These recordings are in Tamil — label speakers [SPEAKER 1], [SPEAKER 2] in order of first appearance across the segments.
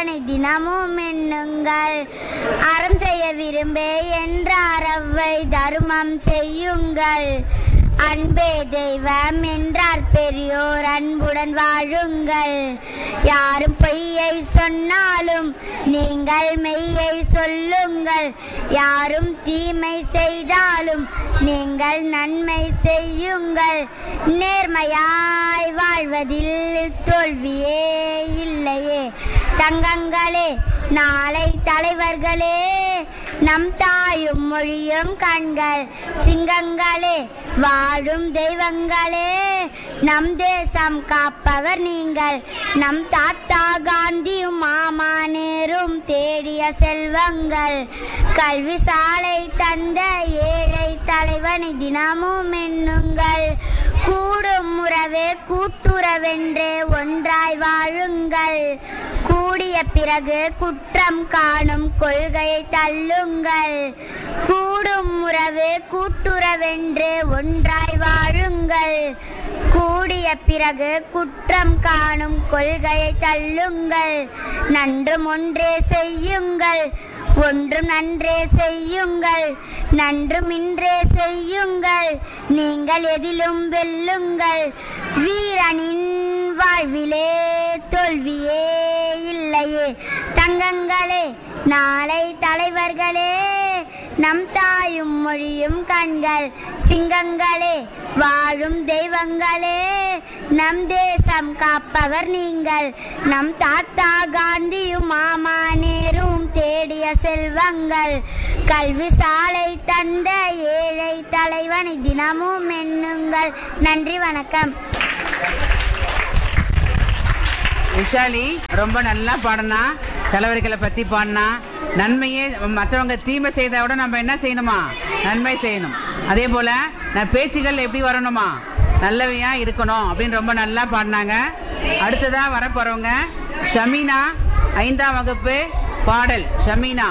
[SPEAKER 1] தலைவனை தினமும் எண்ணுங்கள் அறம் செய்ய விரும்பே என்ற அறவை தருமம் செய்யுங்கள் அன்பே தெய்வம் என்றார் பெரியோர் அன்புடன் வாழுங்கள் யாரும் பொய்யை சொன்னாலும் நீங்கள் மெய்யை சொல்லுங்கள் யாரும் தீமை செய்தாலும் நீங்கள் நன்மை செய்யுங்கள் நேர்மையாய் வாழ்வதில் தோல்வியே இல்லையே தங்கங்களே நாளை தலைவர்களே நம் தாயும் மொழியும் கண்கள் சிங்கங்களே வாழும் தெய்வங்களே நம் தேசம் காப்பவர் நீங்கள் நம் தாத்தா காந்தியும் மாமா நேரும் தேடிய செல்வங்கள் கல்வி சாலை தந்த ஏழை தலைவனை தினமும் எண்ணுங்கள் கூடும் உறவே கூட்டுறவென்றே ஒன்றாய் வாழுங்கள் கூடிய பிறகு குற்றம் காணும் கொள்கையை தள்ளுங்கள் கூடும் உறவு கூட்டுறவென்று ஒன்றாய் வாழுங்கள் கூடிய பிறகு குற்றம் காணும் கொள்கையை தள்ளுங்கள் நன்றும் ஒன்றே செய்யுங்கள் ஒன்றும் நன்றே செய்யுங்கள் நன்றும் இன்றே செய்யுங்கள் நீங்கள் எதிலும் வெல்லுங்கள் வீரனின் வாழ்விலே தோல்வியே இல்லையே தங்கங்களே நாளை தலைவர்களே நம் தாயும் மொழியும் கண்கள் சிங்கங்களே வாழும் தெய்வங்களே நம் தேசம் காப்பவர் நீங்கள் நம் தாத்தா காந்தியும் மாமா நேரும் தேடிய செல்வங்கள் கல்வி சாலை தந்த ஏழை தலைவனை தினமும் எண்ணுங்கள் நன்றி வணக்கம்
[SPEAKER 2] விஷாலி ரொம்ப நல்லா பாடினா தலைவர்களை பத்தி பாடினா நன்மையே மற்றவங்க தீமை செய்த விட நம்ம என்ன செய்யணுமா நன்மை செய்யணும் அதே போல நான் பேச்சுகள் எப்படி வரணுமா நல்லவையா இருக்கணும் அப்படின்னு ரொம்ப நல்லா பாடினாங்க அடுத்ததா வர போறவங்க ஷமீனா ஐந்தாம் வகுப்பு பாடல் ஷமீனா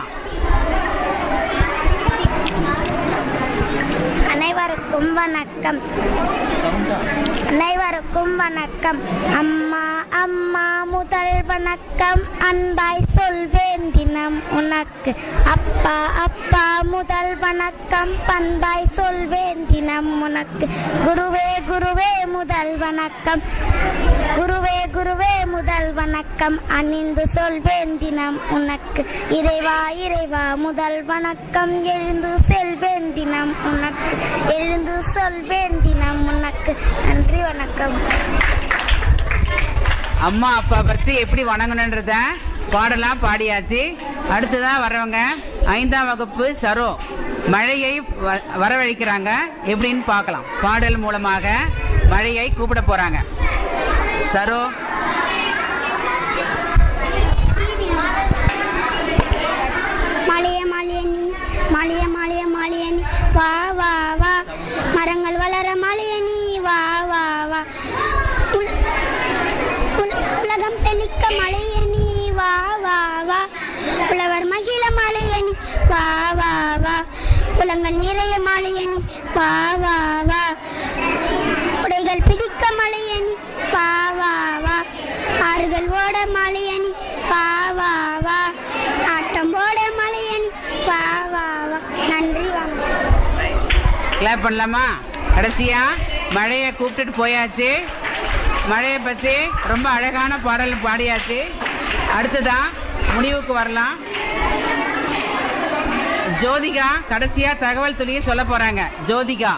[SPEAKER 1] அனைவருக்கும் வணக்கம் அனைவருக்கும் வணக்கம் அம்மா அம்மா முதல் வணக்கம் அன்பாய் சொல்வேன் தினம் உனக்கு அப்பா அப்பா முதல் வணக்கம் பண்பாய் சொல்வேன் தினம் உனக்கு குருவே குருவே முதல் வணக்கம் குருவே குருவே முதல் வணக்கம் அணிந்து சொல்வேன் தினம் உனக்கு இறைவா இறைவா முதல் வணக்கம் எழுந்து செல்வேன் தினம் உனக்கு எழுந்து சொல்வேன் தினம் உனக்கு நன்றி வணக்கம்
[SPEAKER 2] அம்மா அப்பா பத்தி எப்படி வணங்கணுன்றத பாடலாம் பாடியாச்சு அடுத்ததா வர்றவங்க ஐந்தாம் வகுப்பு சரோ மழையை வ- வரவழைக்கிறாங்க எப்படின்னு பார்க்கலாம் பாடல் மூலமாக மழையை கூப்பிட போறாங்க சரோ
[SPEAKER 1] மாளிய மாளிய நீ மாளிய மாளிய மாளிய நீ வா வா வா மரங்கள் வளர மாளிய நீ வா வா வா உல- உல- உலகம் செழிக்க மழைய நீ வா வா வா புலவர் மகிழ மாளிய நீ வா வா வா குளங்கள் நிறைய மாளிய நீ வா வா வா உடைகள் பிடிக்க மழைய நீ வா வா வா ஆறுகள் ஓட மழைய நீ வா வா வா ஆட்டம் போட மழைய நீ வா வா வா நன்றி வாங்க
[SPEAKER 2] கிளாப் பண்ணலாமா கடைசியா மழையை கூப்பிட்டுட்டு போயாச்சு மழையை பத்தி ரொம்ப அழகான பாடல் பாடியாச்சு அடுத்ததா முடிவுக்கு வரலாம் ஜோதிகா கடைசியா தகவல் துளியை சொல்ல போறாங்க ஜோதிகா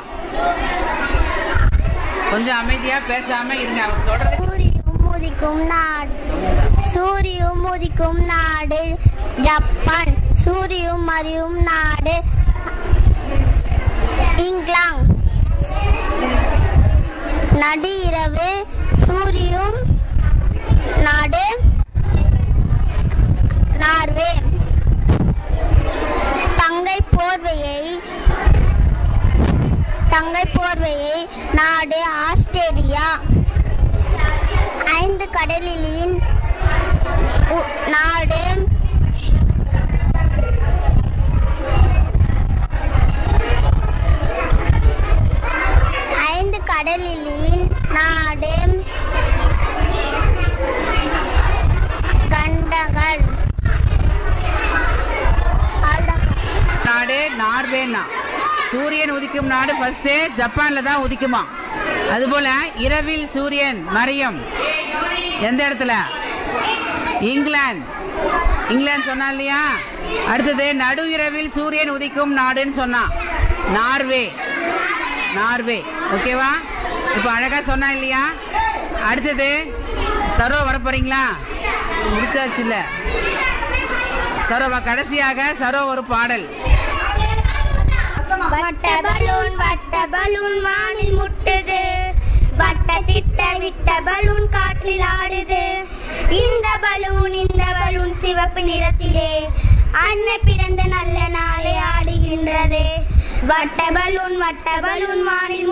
[SPEAKER 2] கொஞ்சம் அமைதியா பேசாம இருங்க அவங்க தொடர்ந்து
[SPEAKER 1] சூரியும் உதிக்கும் நாடு சூரியும் உதிக்கும் நாடு ஜப்பான் சூரியும் மறியும் நாடு இங்கிலாந்து நடு இரவு சூரியும் நாடு நார்வே தங்கை போர்வையை தங்கை போர்வையை நாடு ஆஸ்திரேலியா ஐந்து கடலின் உ- நாடு ஐந்து கடலின் நாடு கண்டங்கள்
[SPEAKER 2] நார்வேன்னா சூரியன் உதிக்கும் நாடு ஃபர்ஸ்ட் ஜப்பான்ல தான் உதிக்குமா அதுபோல இரவில் சூரியன் மரியம் எந்த இடத்துல இங்கிலாந்து இங்கிலாந்து சொன்னா இல்லையா அடுத்தது நடு இரவில் சூரியன் உதிக்கும் நாடுன்னு சொன்னா நார்வே நார்வே ஓகேவா இப்போ அழகா சொன்னா இல்லையா அடுத்தது சரோ வர போறீங்களா முடிச்சாச்சு இல்ல சரோவா கடைசியாக சரோ ஒரு பாடல்
[SPEAKER 1] வட்ட பலூன் வட்ட பலூன் வானில் முட்டுது வட்ட திட்ட விட்ட பலூன் காற்றில் ஆடுது இந்த பலூன் இந்த பலூன் சிவப்பு நிறத்திலே அன்னை பிறந்த நல்ல நாளை ஆடுகின்றது வட்ட பலூன் வட்ட பலூன் வானில்